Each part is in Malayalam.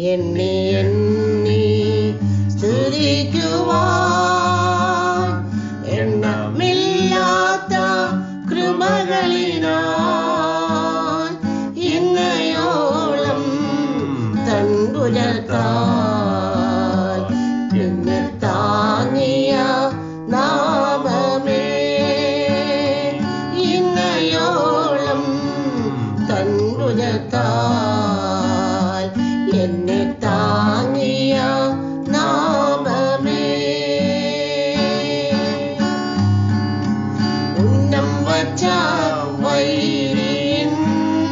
എണ്ണി എണ്ണി സ്തുതിക്കുവാൻ എണ്ണമില്ലാത്ത കൃപകളിനാൽ ഇന്നയോളം തൻപുരത്താൽ എന്നെ താങ്ങിയ നാമമേ ഇന്നയോളം തൻപുരത്താൽ എന്നെ താങ്ങിയ നാമമേ ഉന്നം വച്ച വൈരിൻ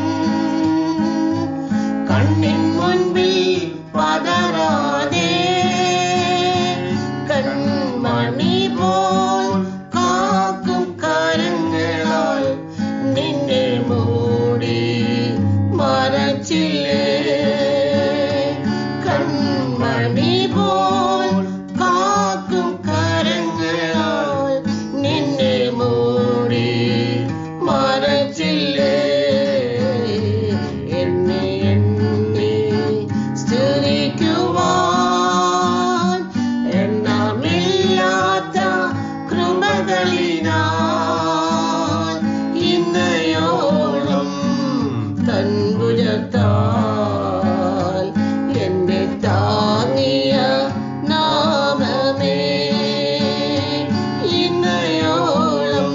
കണ്ണിൻ മുൻപിൽ പതറാതെ കൺമണി പോൽ കാക്കും കരങ്ങളാൽ നിന്നെ മൂടി മറച്ചില്ലേ കൺമണി പോൽ കാക്കും കരങ്ങളാൽ നിന്നെ മൂടി മറച്ചില്ലേ എണ്ണി എണ്ണി സ്തുതിക്കുവാൻ എണ്ണമില്ലാത്ത കൃപകളിനാൽ ഇന്നയോളം തൻപുരത്താൽ എന്നെ താങ്ങിയ നാമമേ ഇന്നയോളം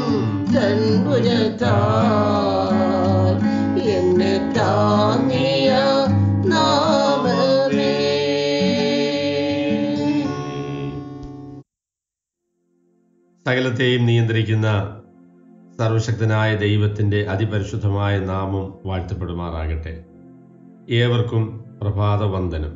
തൻപുരത്താൽ എന്നെ താങ്ങിയ നാമമേ സകലത്തെയും നിയന്ത്രിക്കുന്ന സർവശക്തനായ ദൈവത്തിൻ്റെ അതിപരിശുദ്ധമായ നാമം വാഴ്ത്തപ്പെടുമാറാകട്ടെ ഏവർക്കും പ്രഭാത വന്ദനം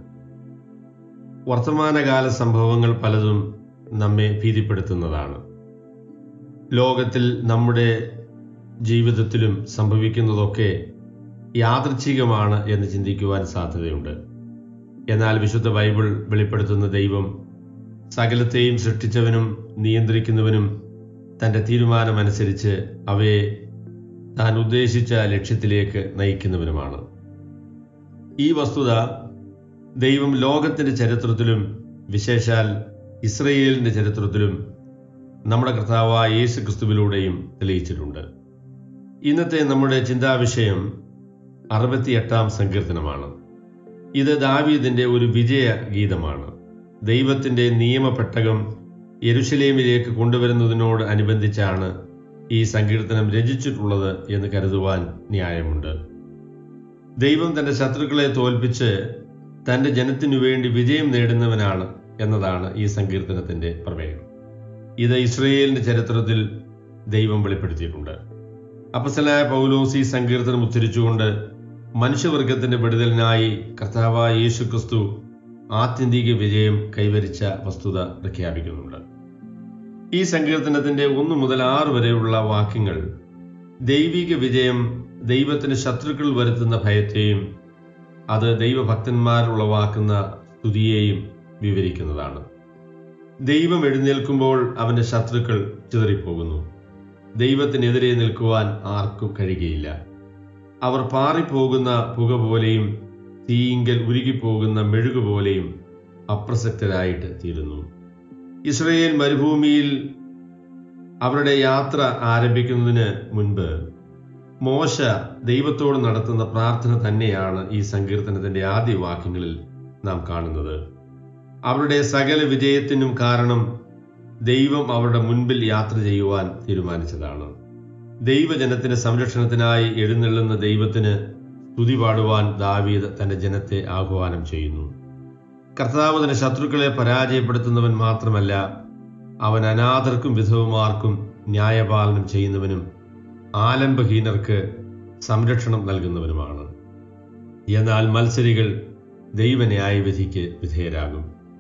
വർത്തമാനകാല സംഭവങ്ങൾ പലതും നമ്മെ ഭീതിപ്പെടുത്തുന്നതാണ് ലോകത്തിൽ നമ്മുടെ ജീവിതത്തിലും സംഭവിക്കുന്നതൊക്കെ യാദൃച്ഛികമാണ് എന്ന് ചിന്തിക്കുവാൻ സാധ്യതയുണ്ട് എന്നാൽ വിശുദ്ധ ബൈബിൾ വെളിപ്പെടുത്തുന്ന ദൈവം സകലത്തെയും സൃഷ്ടിച്ചവനും നിയന്ത്രിക്കുന്നവനും തൻ്റെ തീരുമാനമനുസരിച്ച് അവയെ താൻ ഉദ്ദേശിച്ച ലക്ഷ്യത്തിലേക്ക് നയിക്കുന്നവനുമാണ് ഈ വസ്തുത ദൈവം ലോകത്തിൻ്റെ ചരിത്രത്തിലും വിശേഷാൽ ഇസ്രയേലിൻ്റെ ചരിത്രത്തിലും നമ്മുടെ കർത്താവായ യേശു ക്രിസ്തുവിലൂടെയും തെളിയിച്ചിട്ടുണ്ട് ഇന്നത്തെ നമ്മുടെ ചിന്താവിഷയം അറുപത്തിയെട്ടാം സങ്കീർത്തനമാണ് ഇത് ദാവീദിന്റെ ഒരു വിജയ ഗീതമാണ് ദൈവത്തിന്റെ നിയമപ്പെട്ടകം യെരുശലേമിലേക്ക് കൊണ്ടുവരുന്നതിനോട് അനുബന്ധിച്ചാണ് ഈ സങ്കീർത്തനം രചിച്ചിട്ടുള്ളത് എന്ന് കരുതുവാൻ ന്യായമുണ്ട് ദൈവം തന്റെ ശത്രുക്കളെ തോൽപ്പിച്ച് തന്റെ ജനത്തിനു വേണ്ടി വിജയം നേടുന്നവനാണ് എന്നതാണ് ഈ സങ്കീർത്തനത്തിന്റെ പ്രമേയം ഇത് ഇസ്രയേലിന്റെ ചരിത്രത്തിൽ ദൈവം വെളിപ്പെടുത്തിയിട്ടുണ്ട് അപ്പസലായ പൗലോസ് ഈ സങ്കീർത്തനം ഉദ്ധരിച്ചുകൊണ്ട് മനുഷ്യവർഗത്തിന്റെ വിടുതലിനായി കർത്താവായ യേശു ക്രിസ്തു ആത്യന്തിക വിജയം കൈവരിച്ച വസ്തുത പ്രഖ്യാപിക്കുന്നുണ്ട് ഈ സങ്കീർത്തനത്തിന്റെ ഒന്ന് മുതൽ ആറ് വരെയുള്ള വാക്യങ്ങൾ ദൈവിക വിജയം ദൈവത്തിന് ശത്രുക്കൾ വരുത്തുന്ന ഭയത്തെയും അത് ദൈവഭക്തന്മാർ ഉളവാക്കുന്ന സ്തുതിയെയും വിവരിക്കുന്നതാണ് ദൈവം എഴുന്നേൽക്കുമ്പോൾ അവന്റെ ശത്രുക്കൾ ചിതറിപ്പോകുന്നു ദൈവത്തിനെതിരെ നിൽക്കുവാൻ ആർക്കും കഴിയുകയില്ല അവർ പാറിപ്പോകുന്ന പുക പോലെയും തീയിങ്കൽ ഉരുകിപ്പോകുന്ന മെഴുകു പോലെയും അപ്രസക്തരായിട്ട് തീരുന്നു ഇസ്രയേൽ മരുഭൂമിയിൽ അവരുടെ യാത്ര ആരംഭിക്കുന്നതിന് മുൻപ് മോശ ദൈവത്തോട് നടത്തുന്ന പ്രാർത്ഥന തന്നെയാണ് ഈ സങ്കീർത്തനത്തിന്റെ ആദ്യ വാക്യങ്ങളിൽ നാം കാണുന്നത് അവരുടെ സകല വിജയത്തിനും കാരണം ദൈവം അവരുടെ മുൻപിൽ യാത്ര ചെയ്യുവാൻ തീരുമാനിച്ചതാണ് ദൈവജനത്തിന്റെ സംരക്ഷണത്തിനായി എഴുന്നള്ളുന്ന ദൈവത്തിന് സ്തുതി പാടുവാൻ ദാവീദ് തന്റെ ജനത്തെ ആഹ്വാനം ചെയ്യുന്നു കർത്താവ് തന്റെ ശത്രുക്കളെ പരാജയപ്പെടുത്തുന്നവൻ മാത്രമല്ല അവൻ അനാഥർക്കും വിധവമാർക്കും ന്യായപാലനം ചെയ്യുന്നവനും ആലംബഹീനർക്ക് സംരക്ഷണം നൽകുന്നവനുമാണ് എന്നാൽ മത്സരികൾ ദൈവന്യായവിധിക്ക് വിധേയരാകും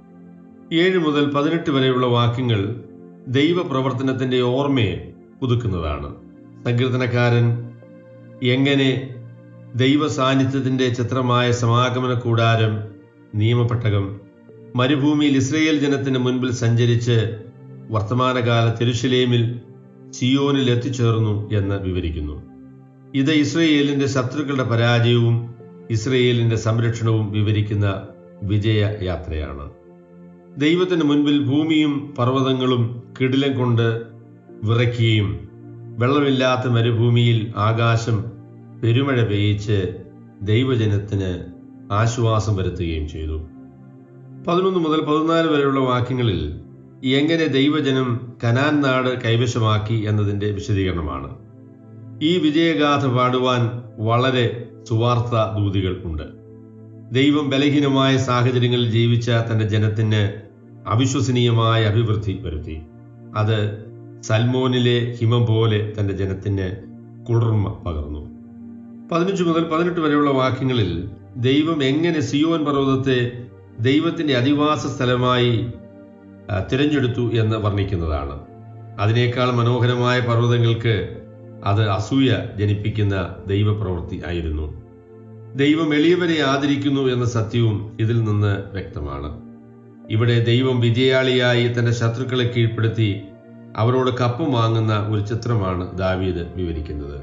ഏഴ് മുതൽ പതിനെട്ട് വരെയുള്ള വാക്യങ്ങൾ ദൈവപ്രവർത്തനത്തിന്റെ ഓർമ്മയെ പുതുക്കുന്നതാണ് സങ്കീർത്തനക്കാരൻ എങ്ങനെ ദൈവ സാന്നിധ്യത്തിന്റെ ചിത്രമായ സമാഗമന കൂടാരം നിയമപ്പെട്ടകം മരുഭൂമിയിൽ ഇസ്രയേൽ ജനത്തിന് മുൻപിൽ സഞ്ചരിച്ച് വർത്തമാനകാല തെരുശലേമിൽ സിയോനിൽ എത്തിച്ചേർന്നു എന്ന് വിവരിക്കുന്നു ഇത് ഇസ്രയേലിന്റെ ശത്രുക്കളുടെ പരാജയവും ഇസ്രയേലിന്റെ സംരക്ഷണവും വിവരിക്കുന്ന വിജയയാത്രയാണ് ദൈവത്തിന് മുൻപിൽ ഭൂമിയും പർവ്വതങ്ങളും കിടിലം കൊണ്ട് വിറയ്ക്കുകയും വെള്ളമില്ലാത്ത മരുഭൂമിയിൽ ആകാശം പെരുമഴ പെയ്യിച്ച് ദൈവജനത്തിന് ആശ്വാസം വരുത്തുകയും ചെയ്തു പതിനൊന്ന് മുതൽ പതിനാല് വരെയുള്ള വാക്യങ്ങളിൽ എങ്ങനെ ദൈവജനം കനാൻ നാട് കൈവശമാക്കി എന്നതിന്റെ വിശദീകരണമാണ് ഈ വിജയഗാഥ പാടുവാൻ വളരെ സുവാർത്ത ദൂതികൾ ഉണ്ട് ദൈവം ബലഹീനമായ സാഹചര്യങ്ങളിൽ ജീവിച്ച തന്റെ ജനത്തിന് അവിശ്വസനീയമായ അഭിവൃദ്ധി വരുത്തി അത് സൽമോനിലെ ഹിമം പോലെ തന്റെ ജനത്തിന് കുളിർമ പകർന്നു പതിനഞ്ച് മുതൽ പതിനെട്ട് വരെയുള്ള വാക്യങ്ങളിൽ ദൈവം എങ്ങനെ സിയോൻ പർവ്വതത്തെ ദൈവത്തിന്റെ അധിവാസ സ്ഥലമായി ആ, തിരഞ്ഞെടുത്തു എന്ന് വർണ്ണിക്കുന്നതാണ് അതിനേക്കാൾ മനോഹരമായ പർവ്വതങ്ങൾക്ക് അത് അസൂയ ജനിപ്പിക്കുന്ന ദൈവപ്രവൃത്തി ആയിരുന്നു ദൈവം എളിയവരെ ആദരിക്കുന്നു എന്ന സത്യവും ഇതിൽ നിന്ന് വ്യക്തമാണ് ഇവിടെ ദൈവം വിജയാളിയായി തന്റെ ശത്രുക്കളെ കീഴ്പ്പെടുത്തി അവരോട് കപ്പം വാങ്ങുന്ന ഒരു ചിത്രമാണ് ദാവീദ് വിവരിക്കുന്നത്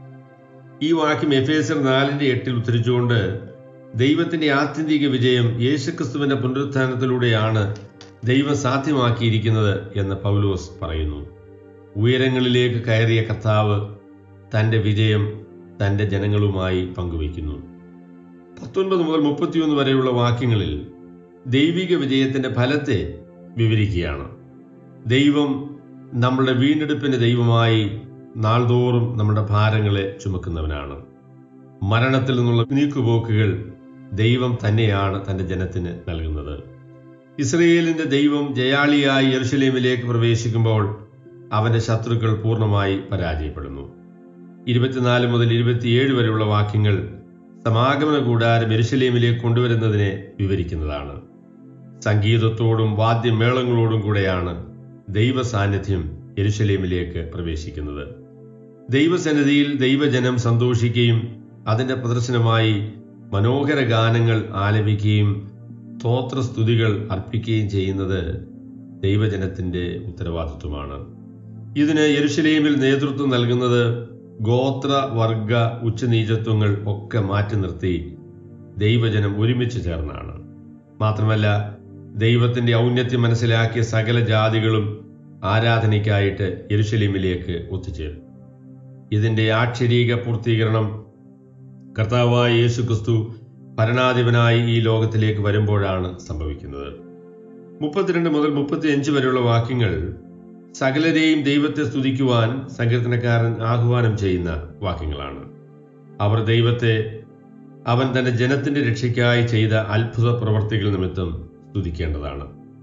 ഈ വാക്യം എഫേസർ നാലിന്റെ എട്ടിൽ ഉദ്ധരിച്ചുകൊണ്ട് ദൈവത്തിന്റെ ആത്യന്തിക വിജയം യേശുക്രിസ്തുവിന്റെ പുനരുത്ഥാനത്തിലൂടെയാണ് ദൈവം സാധ്യമാക്കിയിരിക്കുന്നത് എന്ന് പൗലോസ് പറയുന്നു ഉയരങ്ങളിലേക്ക് കയറിയ കർത്താവ് തന്റെ വിജയം തന്റെ ജനങ്ങളുമായി പങ്കുവയ്ക്കുന്നു പത്തൊൻപത് മുതൽ മുപ്പത്തിയൊന്ന് വരെയുള്ള വാക്യങ്ങളിൽ ദൈവിക വിജയത്തിന്റെ ഫലത്തെ വിവരിക്കുകയാണ് ദൈവം നമ്മുടെ വീണ്ടെടുപ്പിന്റെ ദൈവമായി നാൾതോറും നമ്മുടെ ഭാരങ്ങളെ ചുമക്കുന്നവനാണ് മരണത്തിൽ നിന്നുള്ള നീക്കുപോക്കുകൾ ദൈവം തന്നെയാണ് തന്റെ ജനത്തിന് നൽകുന്നത് ഇസ്രയേലിന്റെ ദൈവം ജയാളിയായി യെറുശലേമിലേക്ക് പ്രവേശിക്കുമ്പോൾ അവന്റെ ശത്രുക്കൾ പൂർണ്ണമായി പരാജയപ്പെടുന്നു ഇരുപത്തിനാല് മുതൽ ഇരുപത്തിയേഴ് വരെയുള്ള വാക്യങ്ങൾ സമാഗമന കൂടാരം യെരുശലേമിലേക്ക് കൊണ്ടുവരുന്നതിനെ വിവരിക്കുന്നതാണ് സംഗീതത്തോടും വാദ്യമേളങ്ങളോടും കൂടെയാണ് ദൈവ സാന്നിധ്യം യെരുശലേമിലേക്ക് പ്രവേശിക്കുന്നത് ദൈവസന്നിധിയിൽ ദൈവജനം സന്തോഷിക്കുകയും അതിന്റെ പ്രദർശനമായി മനോഹര ഗാനങ്ങൾ ആലപിക്കുകയും സ്തോത്രസ്തുതികൾ അർപ്പിക്കുകയും ചെയ്യുന്നത് ദൈവജനത്തിന്റെ ഉത്തരവാദിത്വമാണ് ഇതിന് യെരുശലേമിൽ നേതൃത്വം നൽകുന്നത് ഗോത്ര വർഗ ഉച്ചനീചത്വങ്ങൾ ഒക്കെ മാറ്റി നിർത്തി ദൈവജനം ഒരുമിച്ച് ചേർന്നാണ് മാത്രമല്ല ദൈവത്തിന്റെ ഔന്നത്യം മനസ്സിലാക്കിയ സകല ജാതികളും ആരാധനയ്ക്കായിട്ട് യെരുശലേമിലേക്ക് ഒത്തുചേരും ഇതിന്റെ ആക്ഷരീക പൂർത്തീകരണം കർത്താവായ യേശു ക്രിസ്തു ഭരണാധിപനായി ഈ ലോകത്തിലേക്ക് വരുമ്പോഴാണ് സംഭവിക്കുന്നത് മുപ്പത്തിരണ്ട് മുതൽ മുപ്പത്തിയഞ്ച് വരെയുള്ള വാക്യങ്ങൾ സകലരെയും ദൈവത്തെ സ്തുതിക്കുവാൻ സങ്കീർത്തനക്കാരൻ ആഹ്വാനം ചെയ്യുന്ന വാക്യങ്ങളാണ് അവർ ദൈവത്തെ അവൻ തന്റെ ജനത്തിന്റെ രക്ഷയ്ക്കായി ചെയ്ത അത്ഭുത പ്രവർത്തികൾ നിമിത്തം സ്തുതിക്കേണ്ടതാണ്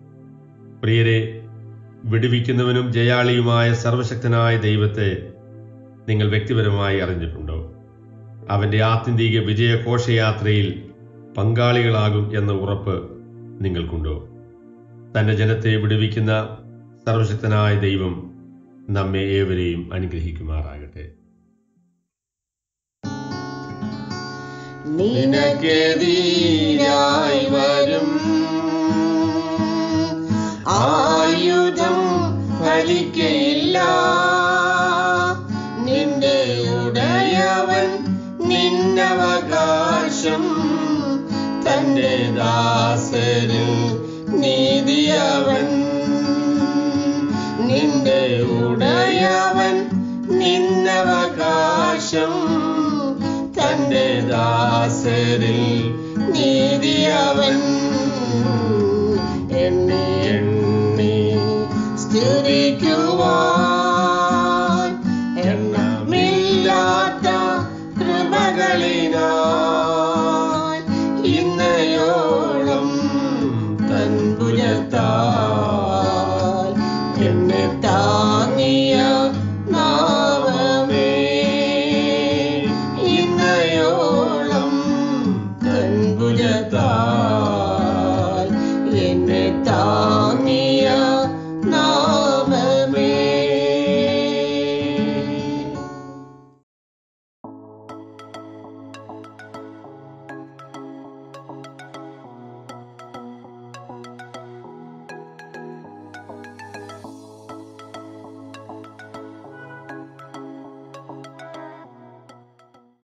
പ്രിയരെ വിടുവിക്കുന്നവനും ജയാളിയുമായ സർവശക്തനായ ദൈവത്തെ നിങ്ങൾ വ്യക്തിപരമായി അറിഞ്ഞിട്ടുണ്ടോ അവന്റെ ആത്യന്തിക വിജയഘോഷയാത്രയിൽ പങ്കാളികളാകും എന്ന ഉറപ്പ് നിങ്ങൾക്കുണ്ടോ തന്റെ ജനത്തെ വിടുവിക്കുന്ന സർവശക്തനായ ദൈവം നമ്മെ ഏവരെയും അനുഗ്രഹിക്കുമാറാകട്ടെ നിനക്കെതിരായി വരും ആയുധം ഫലിക്കയില്ല നിന്റെ ഉടയവൻ നിന്നവകാശം തന്റെ ദാസരിൽ നീതിയവൻ നിന്റെ ഉടയവൻ നിന്നവകാശം തന്റെ ദാസരിൽ നീതിയവൻ എന്നെ